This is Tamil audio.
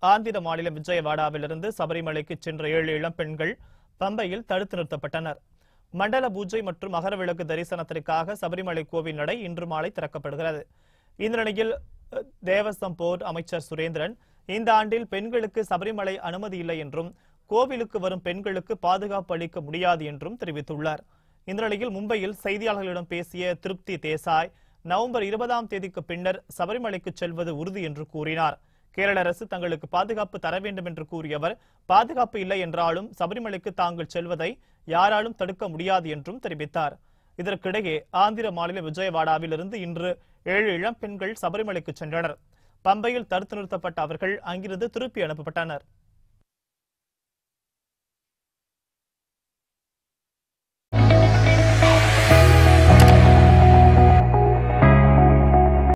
ஆந்திர மாநிலம் விஜயவாடாவிலிருந்து சபரிமலைக்கு சென்ற ஏழு இளம் பெண்கள் பம்பையில் தடுத்து நிறுத்தப்பட்டனர் மண்டல பூஜை மற்றும் மகரவிளக்கு தரிசனத்திற்காக சபரிமலை கோவில் நடை இன்று மாலை திறக்கப்படுகிறது இந்த நிலையில் அஹ், தேவசம் போர்டு அமைச்சர் சுரேந்திரன் இந்த ஆண்டில் பெண்களுக்கு சபரிமலை அனுமதி இல்லை என்றும் கோவிலுக்கு வரும் பெண்களுக்கு பாதுகாப்பு அளிக்க முடியாது என்றும் தெரிவித்துள்ளார் இந்த நிலையில் மும்பையில் செய்தியாளர்களிடம் பேசிய திருப்தி தேசாய் நவம்பர் இருபதாம் தேதிக்கு பின்னர் சபரிமலைக்கு செல்வது உறுதி என்று கூறினார் கேரள அரசு தங்களுக்கு பாதுகாப்பு தர வேண்டும் என்று கூறிய அவர் பாதுகாப்பு இல்லை என்றாலும் சபரிமலைக்கு தாங்கள் செல்வதை யாராலும் தடுக்க முடியாது என்றும் தெரிவித்தார் இதற்கிடையே ஆந்திர மாநில விஜயவாடாவில் இருந்து இன்று ஏழு இளம் பெண்கள் சபரிமலைக்கு சென்றனர் பம்பையில் தடுத்து நிறுத்தப்பட்ட அவர்கள் அங்கிருந்து திருப்பி அனுப்பப்பட்டனர்